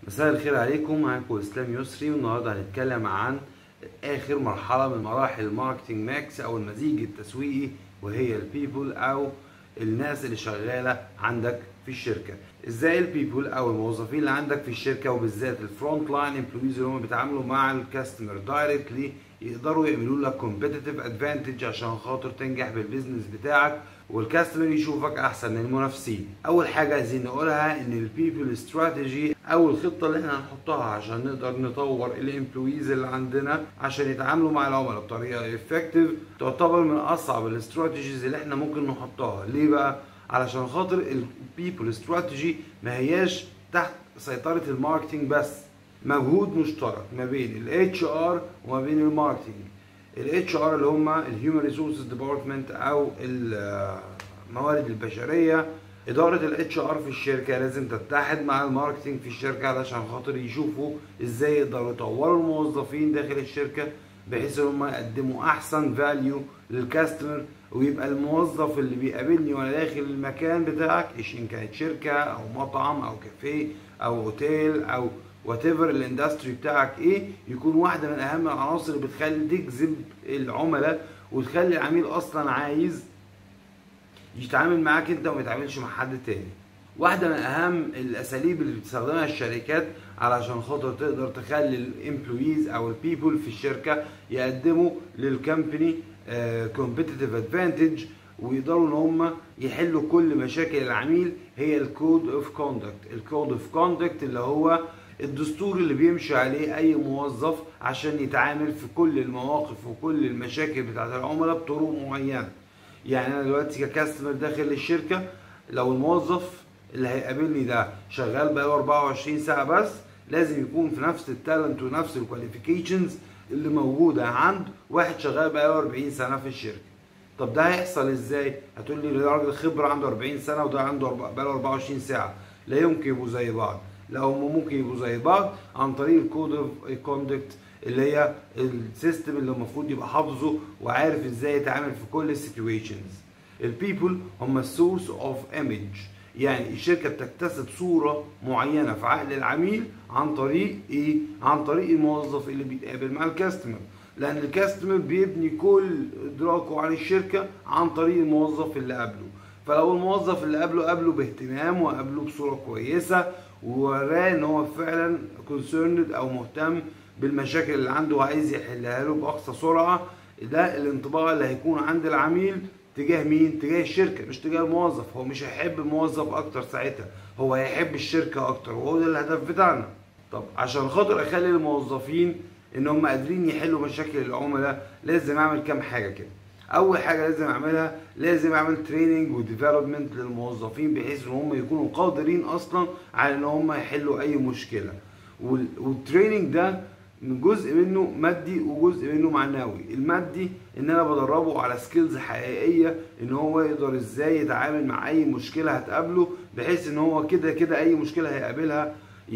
مساء الخير عليكم معاكم اسلام يسري والنهارده هنتكلم عن اخر مرحله من مراحل الماركتنج ماكس او المزيج التسويقي وهي البيبول او الناس اللي شغاله عندك في الشركه ازاي البيبول او الموظفين اللي عندك في الشركه وبالذات الفرونت لاين امبلويز اللي هم بيتعاملوا مع الكاستمر دايركتلي يقدروا يعملوا لك كومبيتيتيف ادفانتج عشان خاطر تنجح بالبيزنس بتاعك والكاستمر يشوفك احسن من المنافسين اول حاجه عايزين نقولها ان البيبل استراتيجي او الخطه اللي احنا هنحطها عشان نقدر نطور الامبلويز اللي عندنا عشان يتعاملوا مع العملاء بطريقه افكتيف تعتبر من اصعب الاستراتيجيز اللي احنا ممكن نحطها ليه بقى علشان خاطر البيبل استراتيجي ما هياش تحت سيطره الماركتنج بس مجهود مشترك ما بين الاتش ار وما بين الماركتنج الاتش ار اللي هم الهيومن ريسورسز ديبارتمنت او الموارد البشريه اداره الاتش ار في الشركه لازم تتحد مع الماركتنج في الشركه علشان خاطر يشوفوا ازاي يقدروا يطوروا الموظفين داخل الشركه بحيث ان هم يقدموا احسن فاليو للكاستمر ويبقى الموظف اللي بيقابلني وانا داخل المكان بتاعك ايش ان كانت شركه او مطعم او كافيه او اوتيل او وات ايفر الاندستري بتاعك ايه يكون واحده من اهم العناصر اللي بتخلي تجذب العملاء وتخلي العميل اصلا عايز يتعامل معاك انت وما يتعاملش مع حد تاني واحده من اهم الاساليب اللي بتستخدمها الشركات علشان خاطر تقدر تخلي الامبلويز او البيبل في الشركه يقدموا للكمباني كومبيتيتيف ادفانتج ويقدروا ان هم يحلوا كل مشاكل العميل هي الكود اوف كوندكت الكود اوف كوندكت اللي هو الدستور اللي بيمشي عليه اي موظف عشان يتعامل في كل المواقف وكل المشاكل بتاعت العملاء بطرق معينه يعني انا دلوقتي ككاستمر داخل الشركه لو الموظف اللي هيقابلني ده شغال بقاله 24 ساعه بس لازم يكون في نفس التالنت ونفس الكواليفيكيشنز اللي موجوده عند واحد شغال بقاله 40 سنه في الشركه طب ده هيحصل ازاي هتقول لي ده راجل خبره عنده 40 سنه وده عنده بقاله 24 ساعه لا يمكن يبقوا زي بعض لا هم ممكن يبقوا زي بعض عن طريق الكود اوف كوندكت اللي هي السيستم اللي المفروض يبقى حافظه وعارف ازاي يتعامل في كل السيتويشنز البيبل هم السورس اوف ايمج يعني الشركه بتكتسب صوره معينه في عقل العميل عن طريق ايه عن طريق الموظف اللي بيتقابل مع الكاستمر لان الكاستمر بيبني كل ادراكه عن الشركه عن طريق الموظف اللي قابله فلو الموظف اللي قابله قابله باهتمام وقابله بصوره كويسه ووراه ان هو فعلا كونسيرند او مهتم بالمشاكل اللي عنده وعايز يحلها له باقصى سرعه ده الانطباع اللي هيكون عند العميل تجاه مين؟ تجاه الشركه مش تجاه الموظف هو مش هيحب الموظف اكتر ساعتها هو هيحب الشركه اكتر وهو ده الهدف بتاعنا طب عشان خاطر اخلي الموظفين ان هم قادرين يحلوا مشاكل العملاء لازم اعمل كام حاجه كده اول حاجه لازم اعملها لازم اعمل تريننج وديفلوبمنت للموظفين بحيث ان هم يكونوا قادرين اصلا على ان هم يحلوا اي مشكله والتريننج ده من جزء منه مادي وجزء منه معنوي المادي ان انا بدربه على سكيلز حقيقيه ان هو يقدر ازاي يتعامل مع اي مشكله هتقابله بحيث ان هو كده كده اي مشكله هيقابلها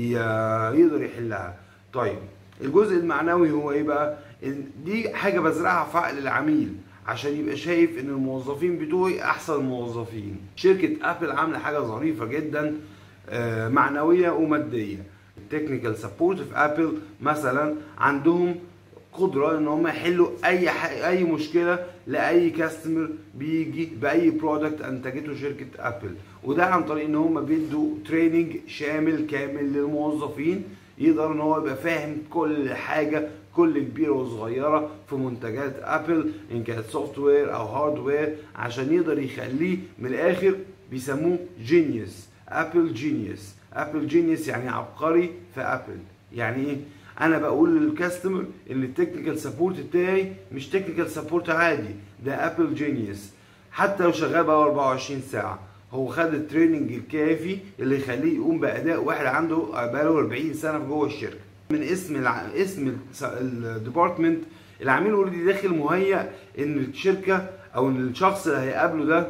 يقدر يحلها طيب الجزء المعنوي هو ايه بقى دي حاجه بزرعها في عقل العميل عشان يبقى شايف ان الموظفين بتوعي احسن موظفين شركه ابل عامله حاجه ظريفه جدا معنويه وماديه التكنيكال سبورت في ابل مثلا عندهم قدره ان هم يحلوا اي اي مشكله لاي كاستمر بيجي باي برودكت انتجته شركه ابل وده عن طريق ان هم بيدوا تريننج شامل كامل للموظفين يقدر ان هو يبقى فاهم كل حاجه كل كبيره وصغيره في منتجات ابل ان كانت سوفت وير او هاردوير عشان يقدر يخليه من الاخر بيسموه جينيوس ابل جينيوس ابل جينيوس يعني عبقري في ابل يعني ايه انا بقول للكاستمر ان التكنيكال سبورت بتاعي مش تكنيكال سبورت عادي ده ابل جينيوس حتى لو شغال بقى 24 ساعه هو خد التريننج الكافي اللي يخليه يقوم باداء واحد عنده بقاله 40 سنه في جوه الشركه من اسم الع... اسم الديبارتمنت العميل اوريدي داخل مهيأ ان الشركه او ان الشخص اللي هيقابله ده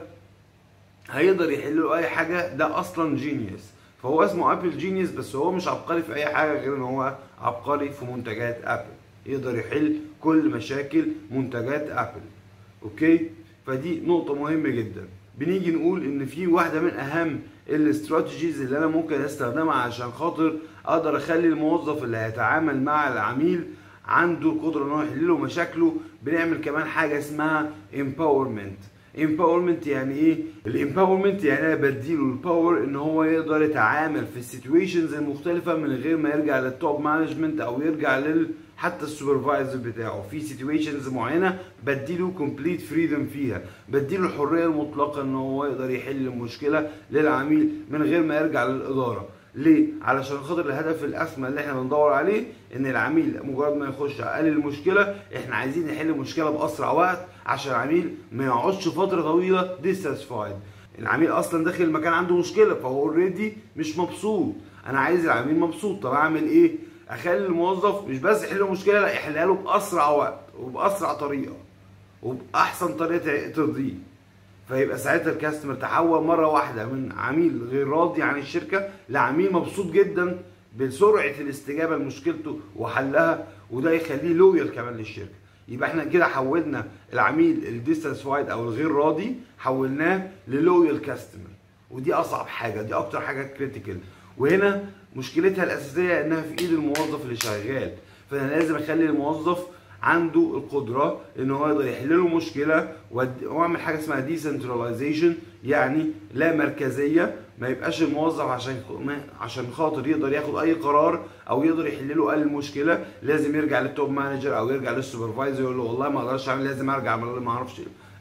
هيقدر يحل له اي حاجه ده اصلا جينيوس فهو اسمه ابل جينيوس بس هو مش عبقري في اي حاجه غير ان هو عبقري في منتجات ابل يقدر يحل كل مشاكل منتجات ابل اوكي فدي نقطه مهمه جدا بنيجي نقول ان في واحده من اهم الاستراتيجيز اللي انا ممكن استخدمها عشان خاطر اقدر اخلي الموظف اللي هيتعامل مع العميل عنده القدره ان هو يحل له مشاكله بنعمل كمان حاجه اسمها empowerment empowerment يعني ايه الامباورمنت يعني انا بديله الباور ان هو يقدر يتعامل في السيتويشنز المختلفه من غير ما يرجع للتوب مانجمنت او يرجع لل حتى السوبرفايزر بتاعه في سيتويشنز معينه بديله كومبليت فريدم فيها بديله الحريه المطلقه ان هو يقدر يحل المشكله للعميل من غير ما يرجع للاداره ليه؟ علشان خاطر الهدف الاسمى اللي احنا بندور عليه ان العميل مجرد ما يخش قال المشكله احنا عايزين نحل المشكله باسرع وقت عشان العميل ما يقعدش فتره طويله dissatisfied العميل اصلا داخل المكان عنده مشكله فهو اوريدي مش مبسوط انا عايز العميل مبسوط طب اعمل ايه؟ اخلي الموظف مش بس يحل المشكله لا يحلها له باسرع وقت وباسرع طريقه وباحسن طريقه ترضيه فيبقى ساعتها الكاستمر تحول مره واحده من عميل غير راضي عن الشركه لعميل مبسوط جدا بسرعه الاستجابه لمشكلته وحلها وده يخليه لويال كمان للشركه يبقى احنا كده حولنا العميل الديساتسفايد او الغير راضي حولناه للويال كاستمر ودي اصعب حاجه دي اكتر حاجه كريتيكال وهنا مشكلتها الاساسيه انها في ايد الموظف اللي شغال فانا لازم اخلي الموظف عنده القدره ان هو يقدر يحل له مشكله واعمل حاجه اسمها ديسنتراليزيشن يعني لا مركزيه ما يبقاش الموظف عشان عشان خاطر يقدر ياخد اي قرار او يقدر يحل له المشكله لازم يرجع للتوب مانجر او يرجع للسوبرفايزر يقول له والله ما اقدرش اعمل لازم ارجع ما اعرفش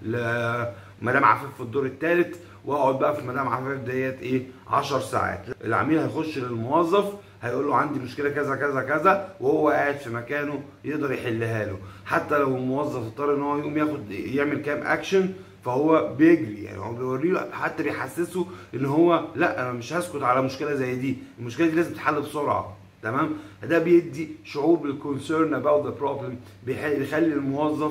لمدام عفيف في الدور الثالث واقعد بقى في مدام عفيف ديت ايه 10 ساعات العميل هيخش للموظف هيقول له عندي مشكله كذا كذا كذا وهو قاعد في مكانه يقدر يحلها له حتى لو الموظف اضطر ان هو يقوم ياخد يعمل كام اكشن فهو بيجري يعني هو بيوري له حتى بيحسسه ان هو لا انا مش هسكت على مشكله زي دي المشكله دي لازم تتحل بسرعه تمام ده بيدي شعور بالكونسيرن اباوت ذا بروبلم بيخلي الموظف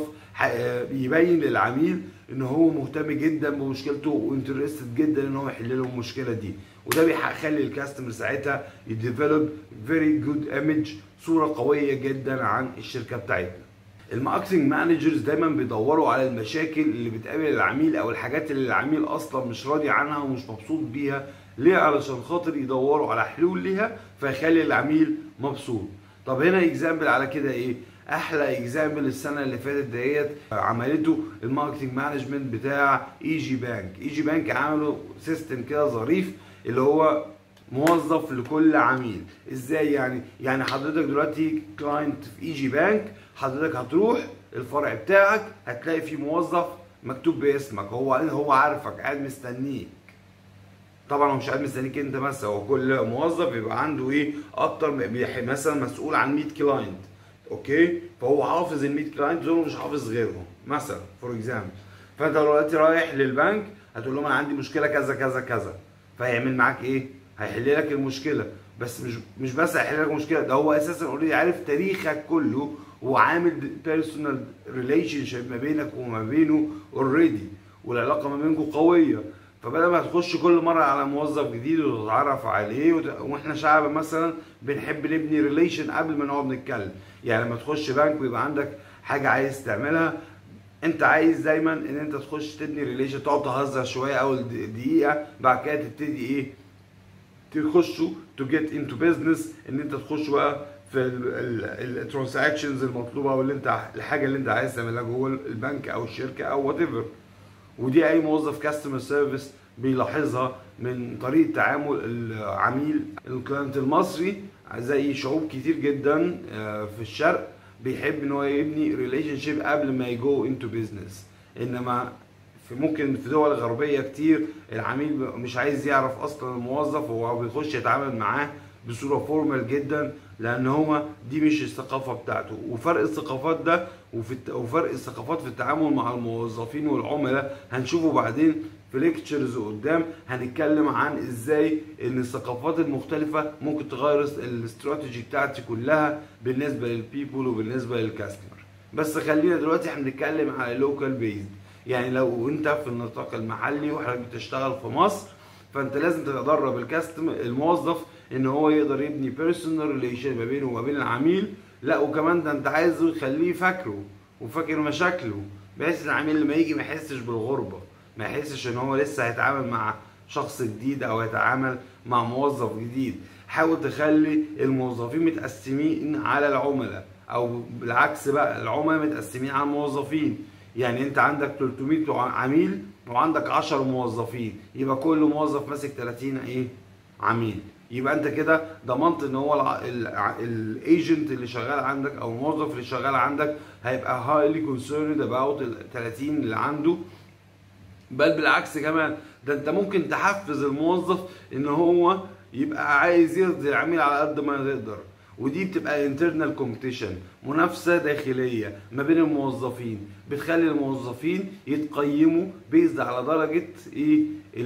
يبين للعميل ان هو مهتم جدا بمشكلته وانترستد جدا ان هو يحل له المشكله دي وده بيخلي الكاستمر ساعتها يديفلوب فيري جود ايمج صوره قويه جدا عن الشركه بتاعتنا الماركتنج مانجرز دايما بيدوروا على المشاكل اللي بتقابل العميل او الحاجات اللي العميل اصلا مش راضي عنها ومش مبسوط بيها ليه علشان خاطر يدوروا على حلول ليها فيخلي العميل مبسوط طب هنا اكزامبل على كده ايه احلى اكزامبل السنه اللي فاتت ديت عملته الماركتنج مانجمنت بتاع اي جي بانك اي جي بانك عملوا سيستم كده ظريف اللي هو موظف لكل عميل ازاي يعني يعني حضرتك دلوقتي كلاينت في اي جي بانك حضرتك هتروح الفرع بتاعك هتلاقي في موظف مكتوب باسمك هو هو عارفك قاعد مستنيك طبعا هو مش قاعد مستنيك انت بس هو كل موظف بيبقى عنده ايه اكتر مثلا مسؤول عن 100 كلاينت اوكي فهو حافظ ال 100 كلاينت دول مش حافظ غيرهم مثلا فور اكزامبل فانت دلوقتي رايح للبنك هتقول لهم انا عندي مشكله كذا كذا كذا فهيعمل معاك ايه؟ هيحل لك المشكله بس مش مش بس هيحل لك المشكله ده هو اساسا اوريدي عارف تاريخك كله وعامل بيرسونال ريليشن شيب ما بينك وما بينه اوريدي والعلاقه ما بينكم قويه فبدل ما تخش كل مره على موظف جديد وتتعرف عليه وت... واحنا شعب مثلا بنحب نبني ريليشن قبل ما نقعد نتكلم يعني لما تخش بنك ويبقى عندك حاجه عايز تعملها انت عايز دايما ان انت تخش تبني ريليشن تقعد تهزر شويه اول دقيقه بعد كده تبتدي ايه تخشوا تو جيت انتو بزنس ان انت تخش بقى في الترانزاكشنز المطلوبه او اللي انت الحاجه اللي انت عايز تعملها جوه البنك او الشركه او وات ايفر ودي اي موظف كاستمر سيرفيس بيلاحظها من طريقه تعامل العميل الكلاينت المصري زي شعوب كتير جدا في الشرق بيحب ان هو يبني ريليشن شيب قبل ما يجو انتو بيزنس انما في ممكن في دول غربيه كتير العميل مش عايز يعرف اصلا الموظف هو بيخش يتعامل معاه بصوره فورمال جدا لان هو دي مش الثقافه بتاعته وفرق الثقافات ده وفي وفرق الثقافات في التعامل مع الموظفين والعملاء هنشوفه بعدين في ليكتشرز قدام هنتكلم عن ازاي ان الثقافات المختلفه ممكن تغير الاستراتيجي بتاعتي كلها بالنسبه للبيبول وبالنسبه للكاستمر بس خلينا دلوقتي احنا بنتكلم على لوكال بيزد يعني لو انت في النطاق المحلي وحضرتك بتشتغل في مصر فانت لازم تدرب الكاستمر الموظف ان هو يقدر يبني بيرسونال ريليشن ما بينه وما بين العميل لا وكمان ده انت عايزه يخليه فاكره وفاكر مشاكله بحيث العميل لما يجي ما يحسش بالغربه ما يحسش ان هو لسه هيتعامل مع شخص جديد او هيتعامل مع موظف جديد حاول تخلي الموظفين متقسمين على العملاء او بالعكس بقى العملاء متقسمين على الموظفين يعني انت عندك 300 عميل وعندك 10 موظفين يبقى كل موظف ماسك 30 ايه عميل يبقى انت كده ضمنت ان هو الايجنت اللي شغال عندك او الموظف اللي شغال عندك هيبقى هايلي كونسيرند اباوت ال 30 اللي عنده بل بالعكس كمان ده انت ممكن تحفز الموظف ان هو يبقى عايز يرضي العميل على قد ما يقدر ودي بتبقى انترنال كومبيتيشن منافسه داخليه ما بين الموظفين بتخلي الموظفين يتقيموا بيزد على درجه ايه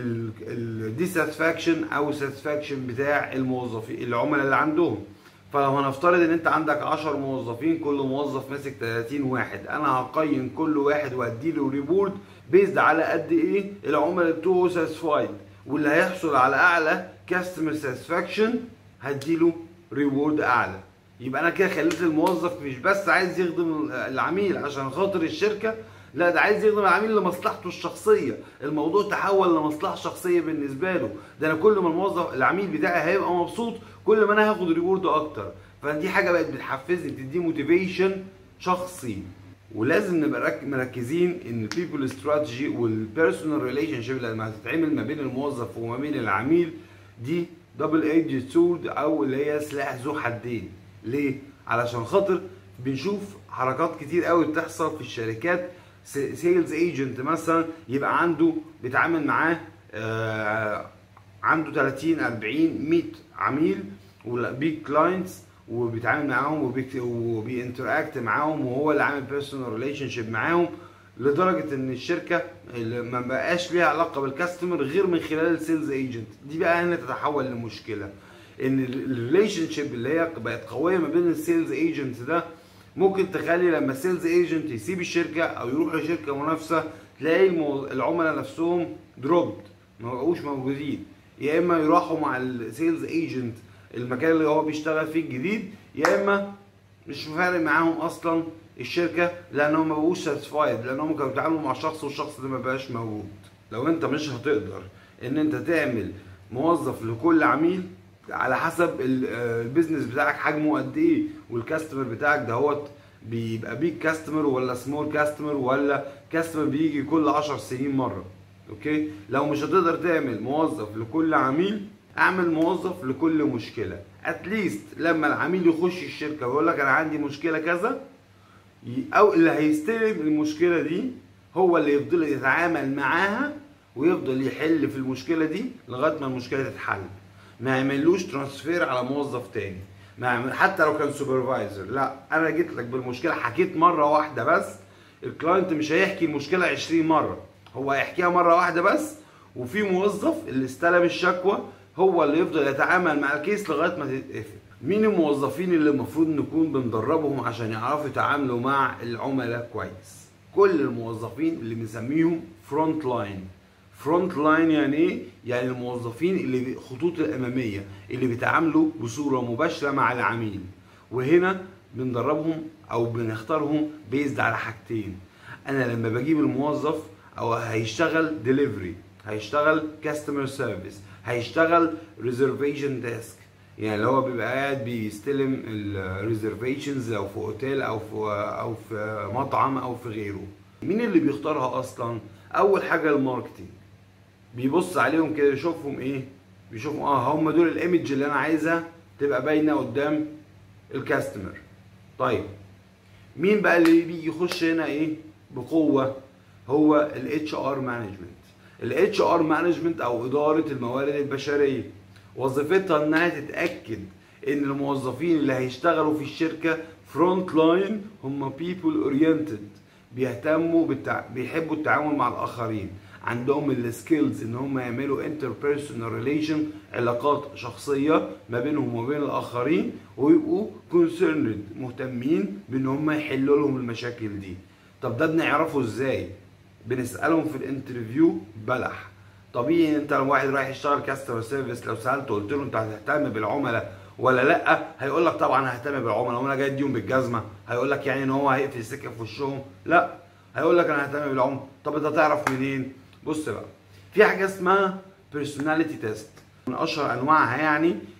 الديساتسفاكشن او الساتسفاكشن بتاع الموظفين العملاء اللي عندهم فلو هنفترض ان انت عندك 10 موظفين كل موظف ماسك 30 واحد انا هقيم كل واحد واديله ريبورت بيزد على قد ايه العملاء بتوعه ساتسفايد واللي هيحصل على اعلى كاستمر ساتسفاكشن هديله ريورد اعلى يبقى انا كده خليت الموظف مش بس عايز يخدم العميل عشان خاطر الشركه لا ده عايز يخدم العميل لمصلحته الشخصيه الموضوع تحول لمصلحه شخصيه بالنسبه له ده انا كل ما الموظف العميل بتاعي هيبقى مبسوط كل ما انا هاخد ريورد اكتر فدي حاجه بقت بتحفزني بتدي موتيفيشن شخصي ولازم نبقى مركزين ان البيبل استراتيجي والبيرسونال ريليشن شيب لما هتتعمل ما بين الموظف وما بين العميل دي دبل ايدج سورد او اللي هي سلاح ذو حدين ليه علشان خاطر بنشوف حركات كتير قوي بتحصل في الشركات سيلز ايجنت مثلا يبقى عنده بيتعامل معاه آه عنده 30 40 100 عميل بيج كلاينتس وبيتعامل معاهم وبينتراكت معاهم وهو اللي عامل بيرسونال ريليشن شيب معاهم لدرجه ان الشركه ما بقاش ليها علاقه بالكاستمر غير من خلال السيلز ايجنت دي بقى هنا تتحول لمشكله ان الريليشن شيب اللي هي بقت قويه ما بين السيلز ايجنت ده ممكن تخلي لما السيلز ايجنت يسيب الشركه او يروح لشركه منافسه تلاقي العملاء نفسهم دروبد ما بقوش موجودين يا اما يروحوا مع السيلز ايجنت المكان اللي هو بيشتغل فيه الجديد يا اما مش فارق معاهم اصلا الشركه لانهم ما بقوش ساتسفايد لانهم كانوا بيتعاملوا مع شخص والشخص ده ما بقاش موجود لو انت مش هتقدر ان انت تعمل موظف لكل عميل على حسب البيزنس بتاعك حجمه قد ايه والكاستمر بتاعك دهوت بيبقى بيج كاستمر ولا سمول كاستمر ولا كاستمر بيجي كل 10 سنين مره اوكي لو مش هتقدر تعمل موظف لكل عميل اعمل موظف لكل مشكله اتليست لما العميل يخش الشركه ويقول لك انا عندي مشكله كذا او اللي هيستلم المشكله دي هو اللي يفضل يتعامل معاها ويفضل يحل في المشكله دي لغايه ما المشكله تتحل ما يعملوش ترانسفير على موظف تاني ما حتى لو كان سوبرفايزر لا انا جيت لك بالمشكله حكيت مره واحده بس الكلاينت مش هيحكي المشكله 20 مره هو هيحكيها مره واحده بس وفي موظف اللي استلم الشكوى هو اللي يفضل يتعامل مع الكيس لغايه ما تتقفل مين الموظفين اللي المفروض نكون بندربهم عشان يعرفوا يتعاملوا مع العملاء كويس كل الموظفين اللي بنسميهم فرونت لاين فرونت لاين يعني ايه يعني الموظفين اللي خطوط الاماميه اللي بيتعاملوا بصوره مباشره مع العميل وهنا بندربهم او بنختارهم بيزد على حاجتين انا لما بجيب الموظف او هيشتغل ديليفري هيشتغل كاستمر سيرفيس هيشتغل ريزرفيشن ديسك يعني اللي هو بيبقى قاعد بيستلم الريزرفيشنز لو في اوتيل او في او في مطعم او في غيره مين اللي بيختارها اصلا اول حاجه الماركتينج بيبص عليهم كده يشوفهم ايه بيشوفهم اه هم دول الايمج اللي انا عايزها تبقى باينه قدام الكاستمر طيب مين بقى اللي بيجي يخش هنا ايه بقوه هو الاتش ار مانجمنت الاتش ار مانجمنت او اداره الموارد البشريه وظيفتها انها تتاكد ان الموظفين اللي هيشتغلوا في الشركه فرونت لاين هم بيبل اورينتد بيهتموا بالتع... بيحبوا التعامل مع الاخرين عندهم السكيلز ان هم يعملوا انتربيرسونال ريليشن علاقات شخصيه ما بينهم وما بين الاخرين ويبقوا كونسيرند مهتمين بان هم يحلوا لهم المشاكل دي طب ده بنعرفه ازاي بنسالهم في الانترفيو بلح طبيعي انت لو واحد رايح يشتغل كاستمر سيرفيس لو سالته قلت له انت هتهتم بالعملاء ولا لا هيقول لك طبعا ههتم بالعملاء وانا جاي اديهم بالجزمه هيقول لك يعني ان هو هيقفل السكه في وشهم لا هيقول لك انا ههتم بالعملاء طب انت تعرف منين بص بقى في حاجه اسمها بيرسوناليتي تيست من اشهر انواعها يعني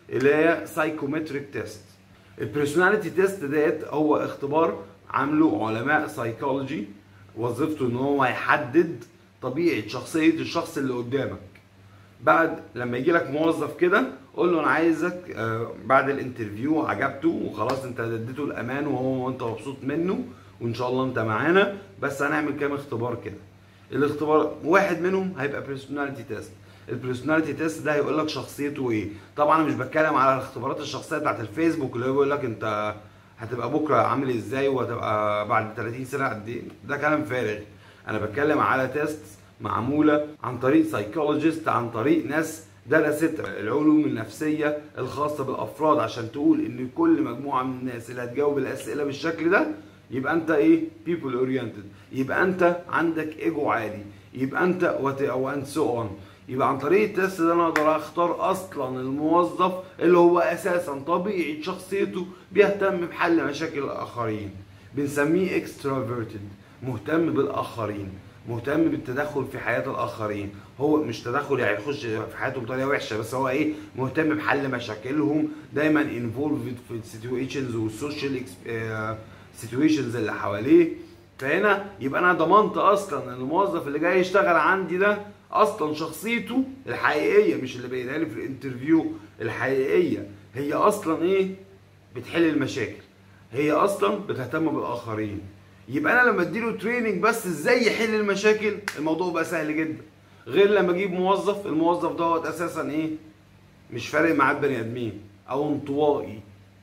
اللي هي سايكومتريك تيست البيرسوناليتي تيست ديت هو اختبار عامله علماء سايكولوجي وظيفته ان هو يحدد طبيعه شخصيه الشخص اللي قدامك بعد لما يجي لك موظف كده قول له انا عايزك آه، بعد الانترفيو عجبته وخلاص انت اديته الامان وهو وانت مبسوط منه وان شاء الله انت معانا بس هنعمل كام اختبار كده الاختبار واحد منهم هيبقى بيرسوناليتي تيست البيرسوناليتي تيست ده هيقول لك شخصيته ايه طبعا انا مش بتكلم على الاختبارات الشخصيه بتاعت الفيسبوك اللي هو بيقول لك انت هتبقى بكره عامل ازاي وهتبقى بعد 30 سنه قد ايه ده كلام فارغ انا بتكلم على تيست معموله عن طريق سايكولوجيست عن طريق ناس درست العلوم النفسيه الخاصه بالافراد عشان تقول ان كل مجموعه من الناس اللي هتجاوب الاسئله بالشكل ده يبقى انت ايه people oriented يبقى انت عندك ايجو عالي يبقى انت وات او اند سو اون يبقى عن طريق التست ده انا اقدر اختار اصلا الموظف اللي هو اساسا طبيعه شخصيته بيهتم بحل مشاكل الاخرين بنسميه اكسترافيرتد مهتم بالاخرين مهتم بالتدخل في حياه الاخرين هو مش تدخل يعني يخش في حياتهم بطريقه وحشه بس هو ايه مهتم بحل مشاكلهم دايما انفولفد في السيتويشنز والسوشيال سيتويشنز اللي حواليه فهنا يبقى انا ضمنت اصلا ان الموظف اللي جاي يشتغل عندي ده اصلا شخصيته الحقيقيه مش اللي باينها لي في الانترفيو الحقيقيه هي اصلا ايه بتحل المشاكل هي اصلا بتهتم بالاخرين يبقى انا لما اديله تريننج بس ازاي يحل المشاكل الموضوع بقى سهل جدا غير لما اجيب موظف الموظف دوت اساسا ايه مش فارق معاه البني ادمين او انطوائي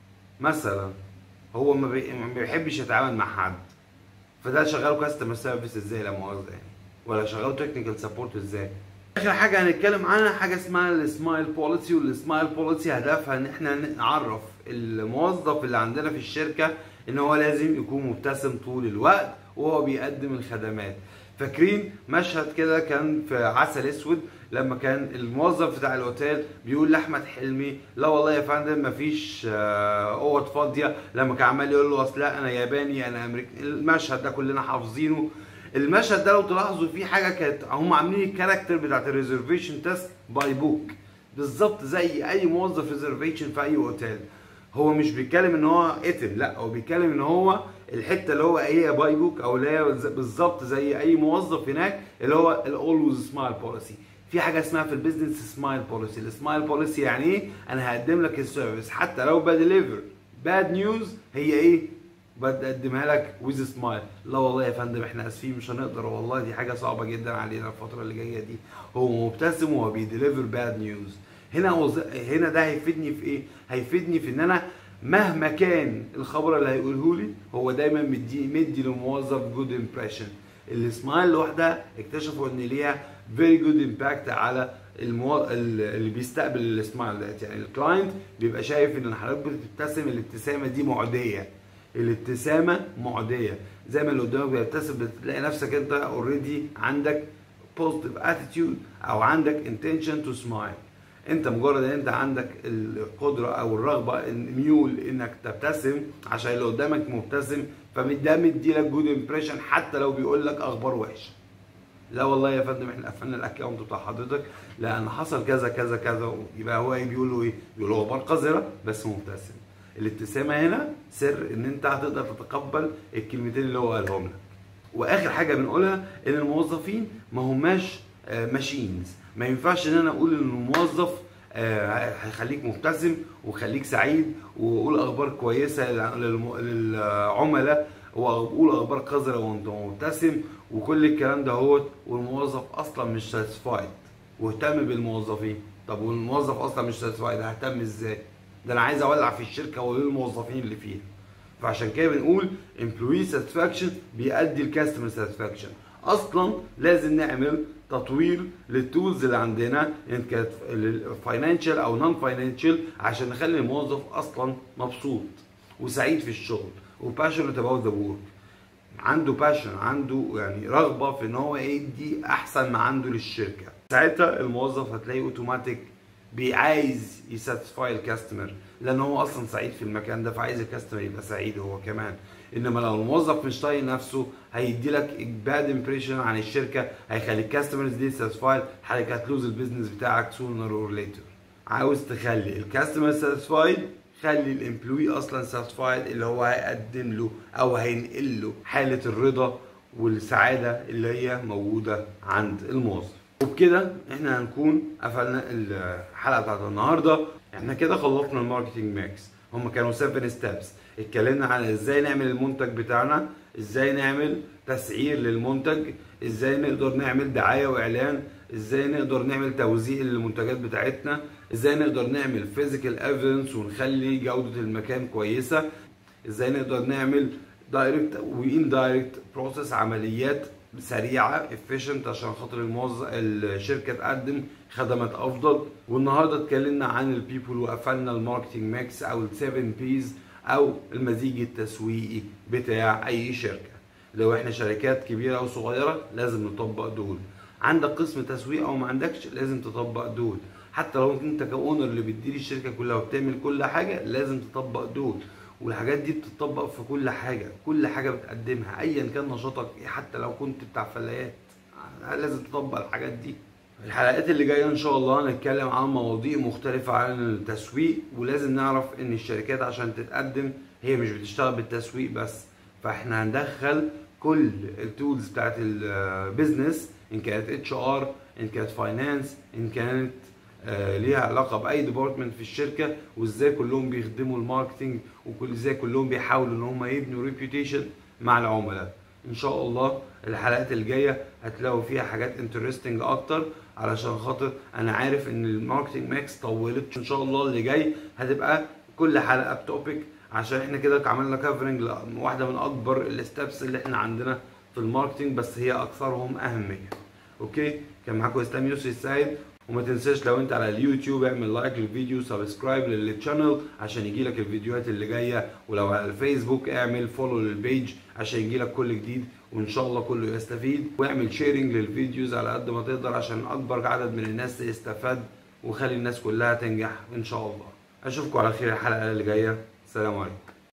مثلا هو ما بي- ما بيحبش يتعامل مع حد فده شغاله كاستمر سيرفيس ازاي لا مؤاخذه يعني ولا شغاله تكنيكال سبورت ازاي اخر حاجه هنتكلم عنها حاجه اسمها السمايل بوليسي والسمايل بوليسي هدفها ان احنا نعرف الموظف اللي عندنا في الشركه ان هو لازم يكون مبتسم طول الوقت وهو بيقدم الخدمات فاكرين مشهد كده كان في عسل اسود لما كان الموظف بتاع الاوتيل بيقول لاحمد حلمي لا والله يا فندم مفيش آه، اوض فاضيه لما كان عمال يقول له اصل لا انا ياباني انا امريكي المشهد ده كلنا حافظينه المشهد ده لو تلاحظوا فيه حاجه كانت هم عاملين الكاركتر بتاعت الريزرفيشن تيست باي بوك بالظبط زي اي موظف ريزرفيشن في اي اوتيل هو مش بيتكلم ان هو قتل لا هو بيتكلم ان هو الحته اللي هو هي باي بوك او اللي هي بالظبط زي اي موظف هناك اللي هو الاولويز سمايل بوليسي في حاجه اسمها في البيزنس سمايل بوليسي السمايل بوليسي يعني ايه انا هقدم لك السيرفيس حتى لو بديليفر باد نيوز هي ايه بقدمها لك ويز سمايل لا والله يا فندم احنا اسفين مش هنقدر والله دي حاجه صعبه جدا علينا الفتره اللي جايه دي هو مبتسم وهو بيديليفر باد نيوز هنا وز... هنا ده هيفيدني في ايه هيفيدني في ان انا مهما كان الخبر اللي هيقوله لي هو دايما مدي مدي للموظف جود امبريشن السمايل لوحدها اكتشفوا ان ليها فيري جود امباكت على المو... اللي بيستقبل السمايل ديت يعني الكلاينت بيبقى شايف ان حضرتك بتبتسم الابتسامه دي معديه الابتسامه معديه زي ما اللي قدامك بيبتسم بتلاقي نفسك انت اوريدي عندك بوزيتيف اتيتيود او عندك انتنشن تو سمايل انت مجرد ان انت عندك القدره او الرغبه الميول انك تبتسم عشان اللي قدامك مبتسم فده مديلك جود امبريشن حتى لو بيقول لك اخبار وحشه لا والله يا فندم احنا قفلنا الاكونت بتاع حضرتك لان حصل كذا كذا كذا يبقى هو ايه بيقول له ايه؟ بيقول له اخبار قذره بس مبتسم الابتسامه هنا سر ان انت هتقدر تتقبل الكلمتين اللي هو قالهم لك واخر حاجه بنقولها ان الموظفين ما هماش ماشينز ما ينفعش ان انا اقول ان الموظف آه، هيخليك مبتسم وخليك سعيد وقول اخبار كويسه للم- للعملاء وقول اخبار قذره وانت مبتسم وكل الكلام ده هوت والموظف اصلا مش ساتسفايد واهتم بالموظفين طب والموظف اصلا مش ساتسفايد ههتم ازاي ده انا عايز اولع في الشركه وللموظفين اللي فيها فعشان كده بنقول employee satisfaction بيؤدي الكاستمر satisfaction اصلا لازم نعمل تطوير للتولز اللي عندنا ان كانت فاينانشال او نون فاينانشال عشان نخلي الموظف اصلا مبسوط وسعيد في الشغل وباشنت about the work عنده باشن عنده يعني رغبه في ان هو يدي احسن ما عنده للشركه ساعتها الموظف هتلاقيه اوتوماتيك بيعايز يساتسفاي الكاستمر لان هو اصلا سعيد في المكان ده فعايز الكاستمر يبقى سعيد هو كمان انما لو الموظف مش طايق نفسه هيدي لك باد امبريشن عن الشركه هيخلي الكاستمرز دي ساتسفايد حضرتك هتلوز البيزنس بتاعك sooner or later عاوز تخلي الكاستمر ساتسفايد خلي الامبلوي اصلا ساتسفايد اللي هو هيقدم له او هينقل له حاله الرضا والسعاده اللي هي موجوده عند الموظف وبكده احنا هنكون قفلنا الحلقه بتاعت النهارده احنا كده خلصنا الماركتنج ماكس هم كانوا 7 ستيبس اتكلمنا عن ازاي نعمل المنتج بتاعنا ازاي نعمل تسعير للمنتج ازاي نقدر نعمل دعايه واعلان ازاي نقدر نعمل توزيع للمنتجات بتاعتنا ازاي نقدر نعمل فيزيكال ايفيدنس ونخلي جوده المكان كويسه ازاي نقدر نعمل دايركت وان دايركت بروسيس عمليات سريعه efficient عشان خاطر الموظف الشركه تقدم خدمات افضل والنهارده اتكلمنا عن البيبول وقفلنا الماركتنج ماكس او ال 7 بيز او المزيج التسويقي بتاع اي شركه لو احنا شركات كبيره او صغيره لازم نطبق دول عندك قسم تسويق او ما عندكش لازم تطبق دول حتى لو انت كاونر اللي بتدير الشركه كلها وبتعمل كل حاجه لازم تطبق دول والحاجات دي بتطبق في كل حاجه كل حاجه بتقدمها ايا كان نشاطك ايه حتى لو كنت بتاع فلايات لازم تطبق الحاجات دي الحلقات اللي جايه ان شاء الله هنتكلم عن مواضيع مختلفه عن التسويق ولازم نعرف ان الشركات عشان تتقدم هي مش بتشتغل بالتسويق بس فاحنا هندخل كل التولز بتاعت البيزنس ان كانت اتش ار ان كانت فاينانس ان كانت آه ليها علاقه باي ديبارتمنت في الشركه وازاي كلهم بيخدموا الماركتنج وكل ازاي كلهم بيحاولوا ان هم يبنوا ريبيوتيشن مع العملاء ان شاء الله الحلقات الجايه هتلاقوا فيها حاجات انترستنج اكتر علشان خاطر انا عارف ان الماركتنج ماكس طولت ان شاء الله اللي جاي هتبقى كل حلقه بتوبيك عشان احنا كده عملنا كفرنج واحده من اكبر الستبس اللي احنا عندنا في الماركتنج بس هي اكثرهم اهميه اوكي كان معاكم اسلام يوسف السيد وما تنساش لو انت على اليوتيوب اعمل لايك للفيديو سبسكرايب للشانل عشان يجيلك الفيديوهات اللي جايه ولو على الفيسبوك اعمل فولو للبيج عشان يجيلك كل جديد وان شاء الله كله يستفيد واعمل شيرنج للفيديوز على قد ما تقدر عشان اكبر عدد من الناس يستفاد وخلي الناس كلها تنجح ان شاء الله اشوفكم على خير الحلقه اللي جايه سلام عليكم